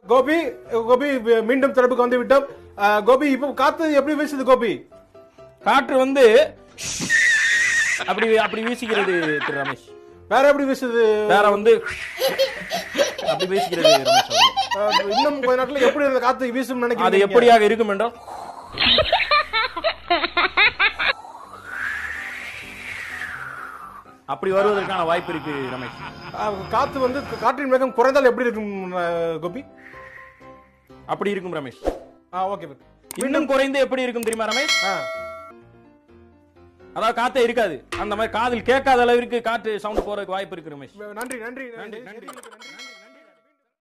கோபி கோபி மீண்டும் தொடர்புக்கு வந்து விட்டோம் அஹ், கோபி இப்போ காத்து எப்படி வீசுது கோபி காற்று வந்து அப்படி அப்படி வீசுகிறது திரு ரமேஷ் வேற எப்படி வீசுது வேற வந்து அப்படி வீசுகிறது ரமேஷ் அவர்களே. அஹ், இன்னும் கொஞ்ச நாட்கள் எப்படி அந்த காத்து வீசும் அது நினைக்கிறீங்க எப்படியாக இருக்கும் என்றால் அப்படி வருவதற்கான வாய்ப்பு இருக்கு ரமேஷ் அஹ், காத்து வந்து காற்றின் வேகம் குறைந்தால் எப்படி இருக்கும் அஹ், கோபி அப்படி இருக்கும் ரமேஷ் ஆ ஓகே இன்னும் குறைந்து எப்படி இருக்கும் தெரியுமா ரமேஷ் ஆ அதாவது காத்தே இருக்காது அந்த மாதிரி காதில் கேட்காத அளவிற்கு காற்று சவுண்ட் போறதுக்கு வாய்ப்பு இருக்கு ரமேஷ் நன்றி நன்றி நன்றி நன்றி நன்றி நன்றி